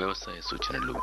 వ్యవసాయ సూచనలు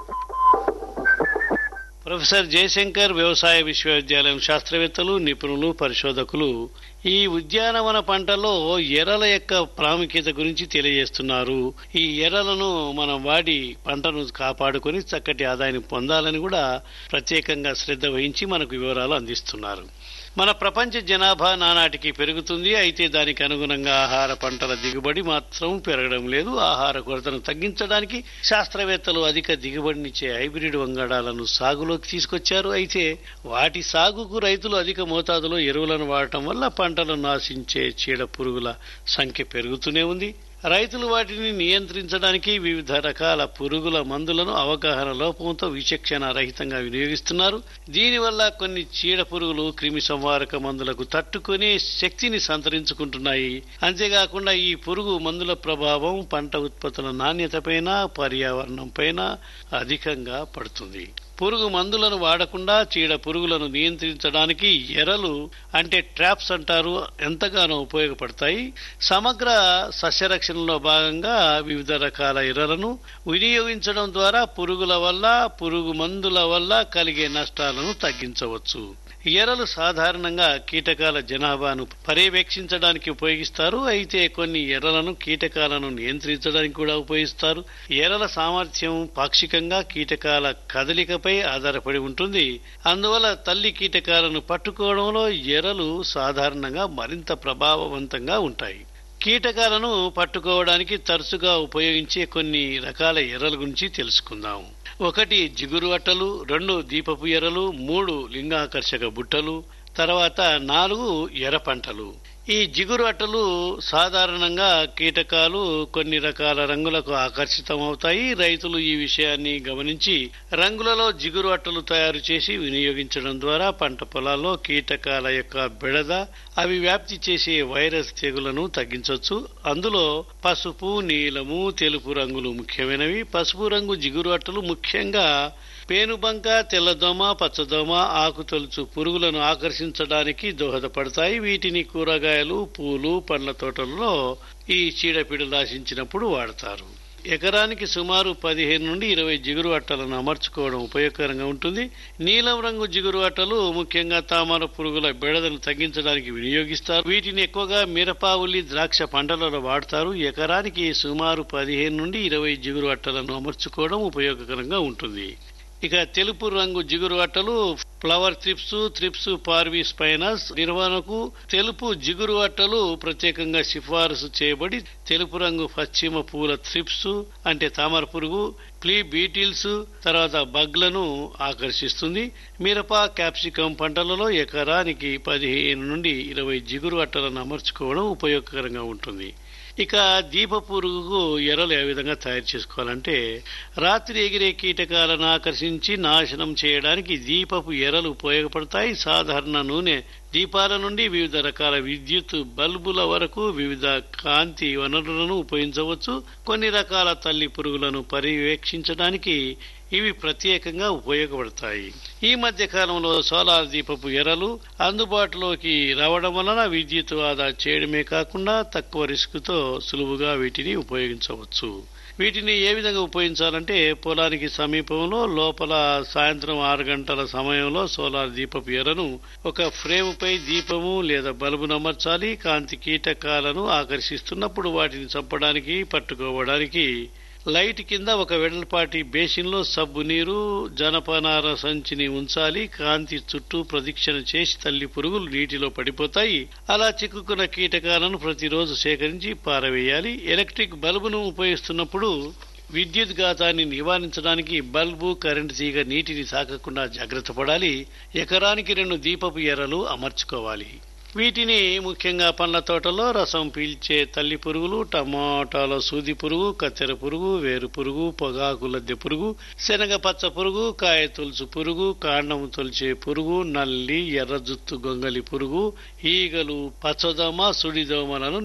ప్రొఫెసర్ జయశంకర్ వ్యవసాయ విశ్వవిద్యాలయం శాస్త్రవేత్తలు నిపుణులు పరిశోధకులు ఈ ఉద్యానవన పంటలో ఎర్రల యొక్క ప్రాముఖ్యత గురించి తెలియజేస్తున్నారు ఈ ఎర్రలను మనం వాడి పంటను కాపాడుకొని చక్కటి ఆదాయాన్ని పొందాలని కూడా ప్రత్యేకంగా శ్రద్ధ వహించి మనకు వివరాలు అందిస్తున్నారు మన ప్రపంచ జనాభా నానాటికి పెరుగుతుంది అయితే దానికి అనుగుణంగా ఆహార పంటల దిగుబడి మాత్రం పెరగడం లేదు ఆహార కొరతను తగ్గించడానికి శాస్త్రవేత్తలు అధిక దిగుబడినిచ్చే హైబ్రిడ్ వంగడాలను సాగులోకి తీసుకొచ్చారు అయితే వాటి సాగుకు రైతులు అధిక మోతాదులో ఎరువులను వాడటం వల్ల పంటలు నాశించే చీడ పురుగుల సంఖ్య పెరుగుతూనే ఉంది రైతులు వాటిని నియంత్రించడానికి వివిధ రకాల పురుగుల మందులను అవగాహన లోపంతో విచక్షణ రహితంగా వినియోగిస్తున్నారు దీనివల్ల కొన్ని చీడ పురుగులు క్రిమి సంహారక మందులకు తట్టుకునే శక్తిని సంతరించుకుంటున్నాయి అంతేకాకుండా ఈ పురుగు మందుల ప్రభావం పంట ఉత్పత్తుల నాణ్యతపైన పర్యావరణంపైన అధికంగా పడుతుంది పురుగు మందులను వాడకుండా చీడ పురుగులను నియంత్రించడానికి ఎరలు అంటే ట్రాప్స్ అంటారు ఎంతగానో ఉపయోగపడతాయి సమగ్ర సస్యరక్షణలో భాగంగా వివిధ రకాల ఎర్రలను వినియోగించడం ద్వారా పురుగుల వల్ల పురుగు మందుల వల్ల కలిగే నష్టాలను తగ్గించవచ్చు ఎరలు సాధారణంగా కీటకాల జనాభాను పర్యవేక్షించడానికి ఉపయోగిస్తారు అయితే కొన్ని ఎర్రలను కీటకాలను నియంత్రించడానికి కూడా ఉపయోగిస్తారు ఎర్రల సామర్థ్యం పాక్షికంగా కీటకాల కదలికపై ఆధారపడి ఉంటుంది అందువల్ల తల్లి కీటకాలను పట్టుకోవడంలో ఎర్రలు సాధారణంగా మరింత ప్రభావవంతంగా ఉంటాయి కీటకాలను పట్టుకోవడానికి తరచుగా ఉపయోగించే కొన్ని రకాల ఎర్రల గురించి తెలుసుకుందాం ఒకటి జిగురు అట్టలు రెండు దీపపు ఎర్రలు మూడు లింగాకర్షక బుట్టలు తర్వాత నాలుగు ఎర్ర పంటలు ఈ జిగురు అట్టలు సాధారణంగా కీటకాలు కొన్ని రకాల రంగులకు ఆకర్షితమవుతాయి రైతులు ఈ విషయాన్ని గమనించి రంగులలో జిగురు అట్టలు తయారు చేసి వినియోగించడం ద్వారా పంట పొలాల్లో కీటకాల యొక్క బెడద అవి వ్యాప్తి చేసే వైరస్ తెగులను తగ్గించవచ్చు అందులో పసుపు నీలము తెలుపు రంగులు ముఖ్యమైనవి పసుపు రంగు జిగురు అట్టలు ముఖ్యంగా పేనుబంక తెల్లదోమ పచ్చదోమ ఆకుతొలుచు పురుగులను ఆకర్షించడానికి దోహదపడతాయి వీటిని కూరగాయలు పూలు పండ్ల తోటల్లో ఈ చీడపీడలు ఆశించినప్పుడు వాడతారు ఎకరానికి సుమారు పదిహేను నుండి ఇరవై జిగురు అట్టలను అమర్చుకోవడం ఉపయోగకరంగా ఉంటుంది నీలం రంగు జిగురు అట్టలు ముఖ్యంగా తామర పురుగుల బెడదను తగ్గించడానికి వినియోగిస్తారు వీటిని ఎక్కువగా మిరప ఉల్లి ద్రాక్ష పంటలలో వాడతారు ఎకరానికి సుమారు పదిహేను నుండి ఇరవై జిగురు అట్టలను అమర్చుకోవడం ఉపయోగకరంగా ఉంటుంది ఇక తెలుపు రంగు జిగురు అట్టలు flower thrips thrips parvispinus నిర్వహణకు తెలుపు జిగురు అట్టలు ప్రత్యేకంగా సిఫారసు చేయబడి తెలుపు రంగు పశ్చిమ పూల త్రిప్స్ అంటే తామర పురుగు ప్లీ బీటిల్స్ తర్వాత బగ్లను ఆకర్షిస్తుంది మిరప క్యాప్సికం పంటలలో ఎకరానికి పదిహేను నుండి ఇరవై జిగురు అట్టలను అమర్చుకోవడం ఉపయోగకరంగా ఉంటుంది ఇక దీప పురుగుకు ఎర్రలు ఏ విధంగా తయారు చేసుకోవాలంటే రాత్రి ఎగిరే కీటకాలను ఆకర్షించి నాశనం చేయడానికి దీపపు ఎర్రలు ఉపయోగపడతాయి సాధారణ నూనె దీపాల నుండి వివిధ రకాల విద్యుత్ బల్బుల వరకు వివిధ కాంతి వనరులను ఉపయోగించవచ్చు కొన్ని రకాల తల్లి పురుగులను పర్యవేక్షించడానికి ఇవి ప్రత్యేకంగా ఉపయోగపడతాయి ఈ మధ్య కాలంలో సోలార్ దీపపు ఎరలు అందుబాటులోకి రావడం వలన విద్యుత్ ఆదా చేయడమే కాకుండా తక్కువ రిస్క్తో సులువుగా వీటిని ఉపయోగించవచ్చు వీటిని ఏ విధంగా ఉపయోగించాలంటే పొలానికి సమీపంలో లోపల సాయంత్రం ఆరు గంటల సమయంలో సోలార్ దీపపు ఎరను ఒక ఫ్రేముపై దీపము లేదా బల్బును అమర్చాలి కాంతి కీటకాలను ఆకర్షిస్తున్నప్పుడు వాటిని చంపడానికి పట్టుకోవడానికి లైట్ కింద ఒక వెడల్పాటి బేసిన్లో సబ్బు నీరు జనపనార సంచిని ఉంచాలి కాంతి చుట్టూ ప్రదక్షిణ చేసి తల్లి పురుగులు నీటిలో పడిపోతాయి అలా చిక్కుకున్న కీటకాలను ప్రతిరోజు సేకరించి పారవేయాలి ఎలక్ట్రిక్ బల్బును ఉపయోగిస్తున్నప్పుడు విద్యుత్ ఘాతాన్ని నివారించడానికి బల్బు కరెంటు తీగ నీటిని తాకకుండా జాగ్రత్త పడాలి ఎకరానికి రెండు దీపపు ఎర్రలు అమర్చుకోవాలి వీటిని ముఖ్యంగా పండ్ల తోటలో రసం పీల్చే తల్లి పురుగులు టమాటాల సూది పురుగు కత్తెర పురుగు వేరు పురుగు పొగాకు లద్దె పురుగు శనగ పచ్చ పురుగు కాయ తులుసు పురుగు కాండము తొలిచే పురుగు నల్లి ఎర్ర జుత్తు గొంగలి పురుగు ఈగలు పచ్చదోమ సుడిదోమలను